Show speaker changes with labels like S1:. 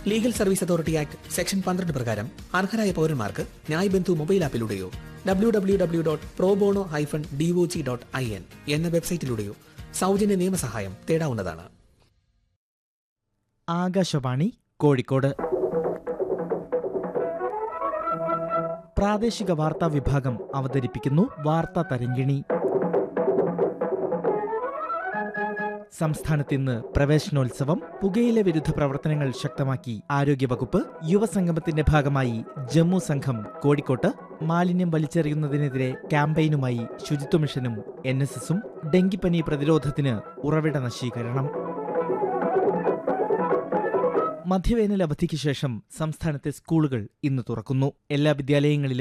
S1: legal service authority act section പന്ത്രണ്ട് പ്രകാരം അർഹരായ പൗരന്മാർക്ക് ന്യായ് ബന്ധു മൊബൈൽ ആപ്പിലൂടെയോ W W W dot pro bono hyphen DOG dot I N എന്ന വെബ്സൈറ്റിലൂടെയോ സൗജന്യ നിയമസഹായം തേടാവുന്നതാണ്
S2: ആകാശവാണി കോഴിക്കോട് പ്രാദേശിക വാർത്താ വിഭാഗം അവതരിപ്പിക്കുന്നു വാർത്താ തരങ്കിണി സംസ്ഥാനത്ത് ഇന്ന് പ്രവേശനോത്സവം പുകയില വിരുദ്ധ പ്രവർത്തനങ്ങൾ ശക്തമാക്കി ആരോഗ്യവകുപ്പ് യുവസംഗമത്തിന്റെ ഭാഗമായി ജമ്മു സംഘം കോഴിക്കോട്ട് മാലിന്യം വലിച്ചെറിയുന്നതിനെതിരെ ക്യാമ്പയിനുമായി ശുചിത്വ മിഷനും എൻ എസ് എസും ഡെങ്കിപ്പനി പ്രതിരോധത്തിന് ഉറവിട നശീകരണം മധ്യവേനൽ അവധിക്ക് ശേഷം സംസ്ഥാനത്തെ സ്കൂളുകൾ ഇന്ന് തുറക്കുന്നു എല്ലാ വിദ്യാലയങ്ങളിലും